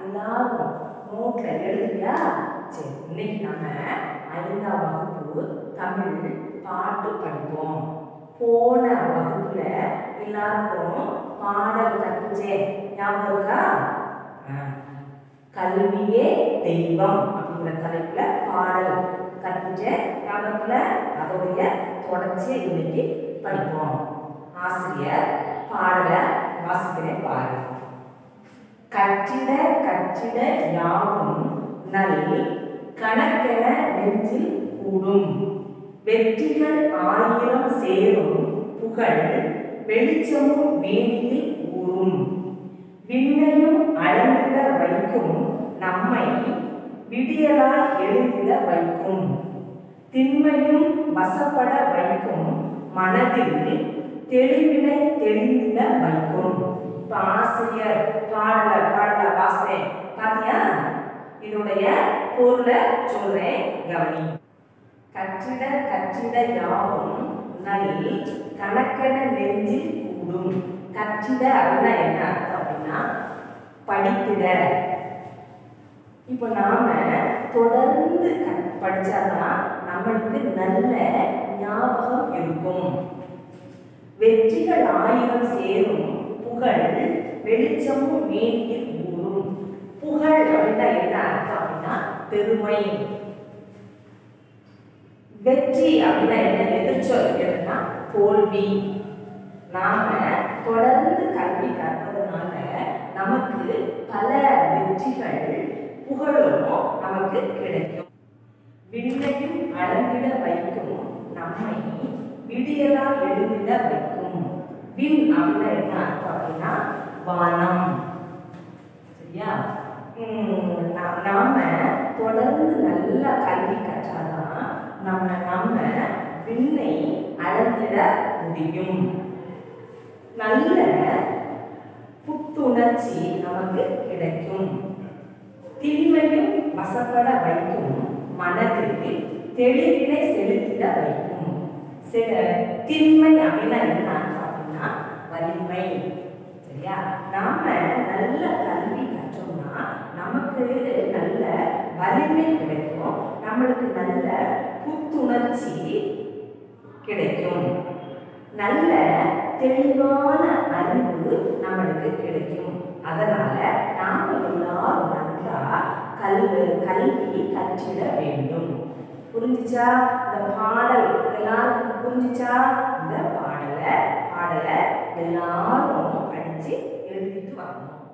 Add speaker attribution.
Speaker 1: எல்லாரும் நோட்ல எழுதுறியா சரி இன்னைக்கு நம்ம ஐந்தாம் வகுப்பு தமிழ் பாட்டு படிப்போம் போன வகுப்புல எல்லாருக்கும் பாடல் கற்றுச்சே ஞாபகம் இருக்கா ஆ. கல்வியே தெய்வம் அப்படிங்கிற தலைப்புல பாடல் கற்றுச்ச ஞாபகத்துல அதோடைய தொடர்ச்சியை இன்னைக்கு படிப்போம் ஆசிரியர் பாடலை வாசிக்கிறேன் பாரு கற்றிட கற்றிட யாவும் நல் கணக்கென நெஞ்சில் கூடும் வெற்றிகள் ஆயிரம் சேரும் புகழ் வெளிச்சமும் மேனியில் ஊறும் விண்ணையும் அளந்திட வைக்கும் நம்மை விடியலாய் எழுந்திட வைக்கும் திண்மையும் வசப்பட வைக்கும் மனதில் தெளிவினை தெளிந்திட வைக்கும் இப்ப ஆசிரியர் பாடல பாடல வாசிறேன் பாத்தியா இதோடைய பொருளை சொல்றேன் கவனி கற்றிட கற்றிட யாவும் நல் கணக்கென நெஞ்சில் கூடும் கற்றிட அப்படின்னா என்ன அர்த்தம் அப்படின்னா படித்திட இப்போ நாம தொடர்ந்து க- படிச்சாதான் நம்மளுக்கு நல்ல ஞாபகம் இருக்கும் வெற்றிகள் ஆயிரம் சேரும் புகழ் வெளிச்சமும் மேனியில் ஊறும் புகழ் அப்படின்னா என்ன அர்த்தம் அப்படின்னா பெருமை வெற்றி அப்படின்னா என்ன எதிர்ச்சொல் எதுனா தோல்வி நாம தொடர்ந்து கல்வி கற்பதனால நமக்கு பல வெற்றிகள் புகழும் நமக்கு கிடைக்கும் விண்ணையும் அளந்திட வைக்கும் நம்மை விடியலா எழுந்திட வைக்கும் விண் அப்படின்னா என்ன அர்த்தம் அப்படின்னா வானம் சரியா உம் நா- நாம தொடர்ந்து நல்ல கல்வி கற்றாதான் நம்ம நம்ம விண்ணை அளந்திட முடியும் நல்ல புத்துணர்ச்சி நமக்கு கிடைக்கும் திண்மையும் வசப்பட வைக்கும் மனதில் தெளிவினை செலுத்திட வைக்கும் சில திண்மை அப்படின்னா என்ன அர்த்தம் அப்படின்னா வலிமை சரியா நாம நல்ல கல்வி கற்றோம்னா நமக்கு நல்ல வலிமை கிடைக்கும் நம்மளுக்கு நல்ல புத்துணர்ச்சி கிடைக்கும் நல்ல தெளிவான அறிவு நம்மளுக்கு கிடைக்கும் அதனால நாம எல்லாரும் நல்லா கல்வி கல்வி கற்றிட வேண்டும் புரிஞ்சுச்சா இந்த பாடல் எல்லாருக்கும் புரிஞ்சுச்சா இந்த பாடலை பாடலை எல்லாரும் படிச்சு எழுதிட்டு வரணும்